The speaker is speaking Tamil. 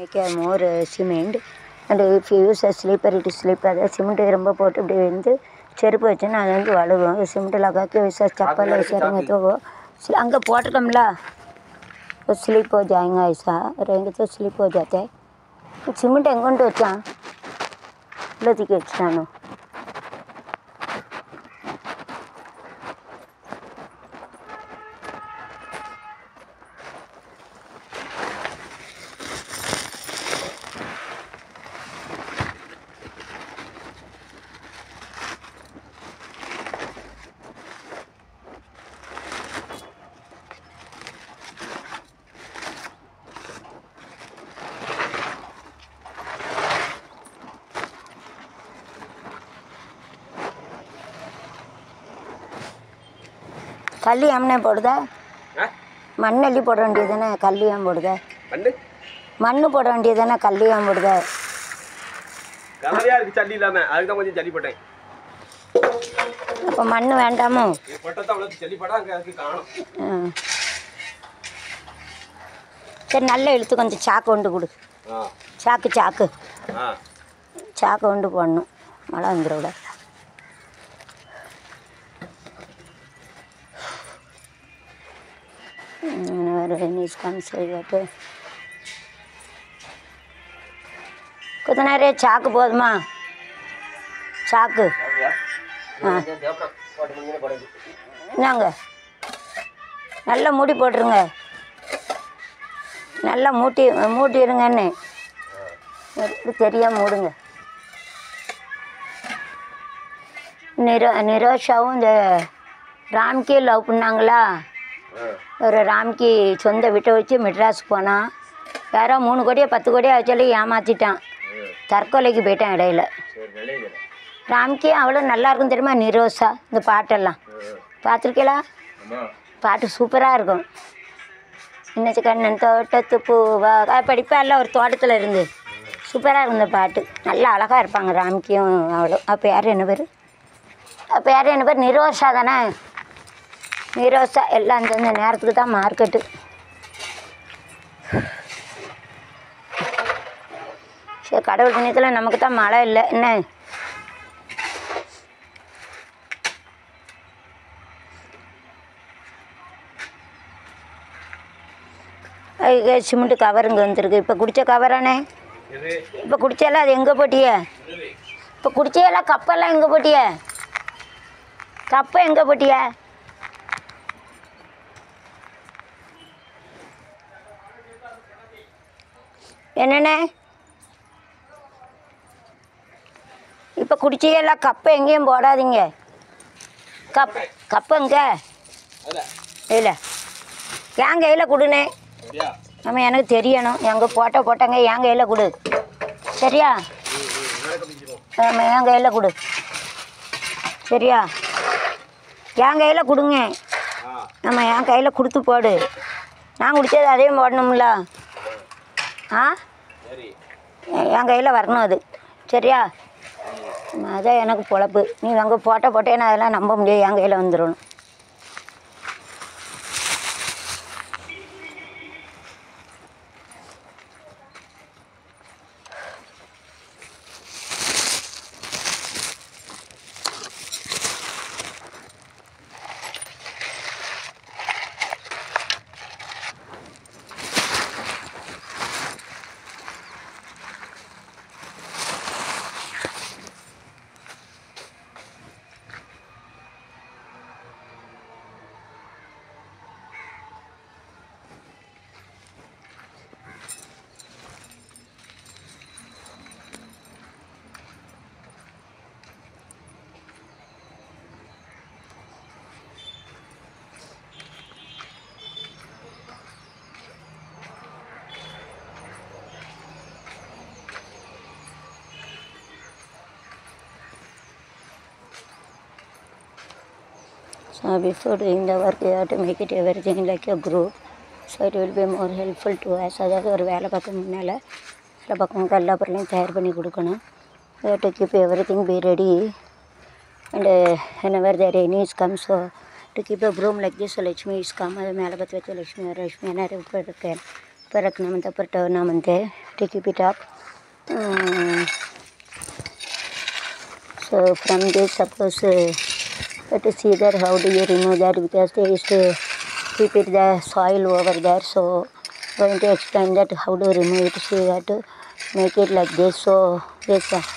make a more uh, cement and if you use a sleeper it is sleeper அதை சிமெண்ட் ரொம்ப போட்டு இப்படி வந்து செருப்பு வச்சுன்னா அது வந்து வழுவும் சிமெண்ட் லகாக்கி வயசா चप्पल वैसे रहेंगे तो वो அங்கே போட்டிருக்கோம்ல वो स्लिप हो जाएगा ऐसा रहेंगे तो स्लिप हो जाता है సిమెంట్ ఎంకొంటూ వచ్చా ఇలా దిగి వచ్చినాను கல் ஏம்னே போடுதா ஆ மண் அள்ளி போட வேண்டியது தானே கல் ஏன் போடுதா பண்ணு மண் போட வேண்டியது தானே கல் ஏன் போடுதா கவலையா இருக்கு சல்லி இல்லாம அதுக்கு தான் கொஞ்சம் சல்லி போட்டேன் இப்போ மண் வேண்டாமோ இது போட்டதான் அவ்வளோ சல்லி போட்டா அங்கே அதுக்கு காணும் ஆ. சரி நல்லா இழுத்து கொஞ்சம் சாக்கு கொண்டு கொடு ஆ சாக்கு சாக்கு ஆ சாக்கு கொண்டு போடணும் மழை வந்துடக்கூடாது வேறு நியூஸ் காமிச்சு கொஞ்ச நேரம் சாக்கு போதுமா சாக்கு ஆ இந்தாங்க நல்லா மூடி போட்டுருங்க நல்லா மூட்டி மூட்டிடுங்கன்னு எப்படி தெரியாம மூடுங்க நிரோ நிரோஷாவும் இந்த ராம்கி லவ் பண்ணாங்களா ஒரு ராம்கி சொந்த வீட்டை வச்சு மெட்ராஸ் போனான் யாரோ மூணு கோடியோ பத்து கோடியோ சொல்லி ஏமாற்றிட்டான் தற்கொலைக்கு போயிட்டான் இடையில சரி நல்லது ராம்கி அவ்வளோ நல்லா இருக்கும் தெரியுமா நிரோஷா இந்த பாட்டெல்லாம் பார்த்துருக்கீங்களா ஆமா பாட்டு சூப்பராக இருக்கும் இன்னச்சு கண்ணன் தோட்டத்து பூவா படிப்பால ஒரு தோட்டத்தில் இருந்து சூப்பராக இருக்கும் இந்த பாட்டு நல்லா அழகாக இருப்பாங்க ராம்கியும் அவ்வளோ அப்போ யார் என்ன பேர் அப்போ யார் என்ன பேர் நிரோஷா தானே நிரோஷா எல்லாம் அந்தந்த நேரத்துக்கு தான் மார்க்கெட்டு சரி கடவுள் புண்ணியத்தில் நமக்கு தான் மழை இல்லை என்ன ஐய, சிமெண்ட் கவர் இங்கே வந்திருக்கு இப்போ குடித்த கவரானே இது இப்போ குடிச்சால அது எங்கே போட்டிய இப்போ குடிச்சையெல்லாம் கப்பெல்லாம் எங்கே போட்டிய கப்பை எங்கே போட்டிய என்னண்ணே இப்போ குடிச்சையெல்லாம் கப்பை எங்கேயும் போடாதீங்க கப் கப்பு எங்கே அதான் இல்லை என் கையில் கொடுண்ணே அப்படியா நம்ம எனக்கு தெரியணும் எங்கள் போட்டோ போட்டாங்க என் கையில் கொடு சரியா ஆமா, என் கையில் கொடு சரியா என் கையில் கொடுங்க ஆ நம்ம என் கையில் கொடுத்து போடு நான் குடித்தது அதையும் போடணும்ல ஆ சரி எ- என் கையில் வரணும் அது சரியா அதான் எனக்கு பொழப்பு நீ அங்கே போட்டோ போட்டேன்னா அதெல்லாம் நம்ப முடியாது என் கையில் வந்துடணும் So before doing the work, you have to make it everything like a group. So it will be more helpful to us. அதாவது ஒரு வேலை பார்க்க முன்னால் வேலை பார்க்கவங்க எல்லா பொருளையும் தயார் பண்ணி கொடுக்கணும் you to keep everything be ready and whenever the rain is come so to keep a broom like this so Lakshmi is come அது மேலே பார்த்து வச்சு லட்சுமி வர லட்சுமி என்ன இப்போ இருக்கேன் இப்போ paper रखना पर टर्नामंते to keep it up um, so from this suppose uh, let us see that how do you remove that because they used to keep it the soil over there so going to explain that how to remove it so you have to make it like this so this uh,